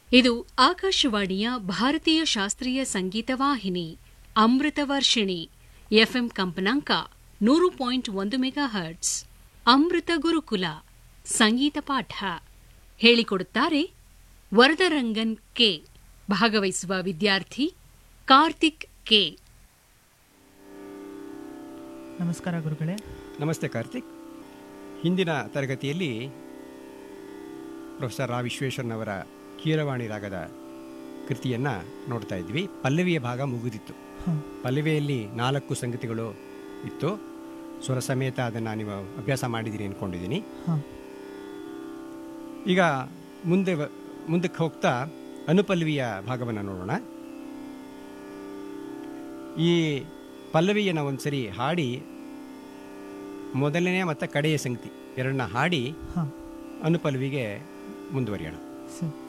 ಇದು ಆಕಾಶವಾಣಿಯ ಭಾರತೀಯ ಶಾಸ್ತ್ರೀಯ ಸಂಗೀತ ವಾಹಿನಿ ಅಮೃತ ವರ್ಷಿಣಿ ಎಫ್ಎಂ ಕಂಪನಾಂಕ ನೂರು ಪಾಯಿಂಟ್ ಒಂದು ಮೆಗಾ ಹರ್ಟ್ಸ್ ಅಮೃತ ಗುರುಕುಲ ಸಂಗೀತ ಪಾಠ ಹೇಳಿಕೊಡುತ್ತಾರೆ ವರದರಂಗನ್ ಕೆ ಭಾಗವಹಿಸುವ ವಿದ್ಯಾರ್ಥಿ ಕಾರ್ತಿಕ್ ಕೆ ನಮಸ್ಕಾರ ಗುರುಗಳೇ ನಮಸ್ತೆ ಕಾರ್ತಿಕ್ ಹಿಂದಿನ ತರಗತಿಯಲ್ಲಿ ಪ್ರೊಫೆಸರ್ ರಾ ವಿಶ್ವೇಶ್ವರನವರ ಕೀರವಾಣಿ ರಾಗದ ಕೃತಿಯನ್ನು ನೋಡ್ತಾ ಇದ್ವಿ ಪಲ್ಲವಿಯ ಭಾಗ ಮುಗಿದಿತ್ತು ಹಾಂ ಪಲ್ಲವಿಯಲ್ಲಿ ನಾಲ್ಕು ಸಂಗತಿಗಳು ಇತ್ತು ಸ್ವರ ಸಮೇತ ಅದನ್ನು ನೀವು ಅಭ್ಯಾಸ ಮಾಡಿದ್ದೀರಿ ಅಂದ್ಕೊಂಡಿದ್ದೀನಿ ಹಾಂ ಈಗ ಮುಂದೆ ವ- ಮುಂದಕ್ಕೆ ಹೋಗ್ತಾ ಅನುಪಲ್ಲವಿಯ ಭಾಗವನ್ನು ನೋಡೋಣ ಈ ಪಲ್ಲವಿಯನ್ನು ಒಂದ್ಸರಿ ಹಾಡಿ ಮೊದಲನೇ ಮತ್ತು ಕಡೆಯ ಸಂಗತಿ ಎರಡನ್ನ ಹಾಡಿ ಹಾಂ ಅನುಪಲ್ಲವಿಗೆ ಮುಂದುವರಿಯೋಣ ಸರಿ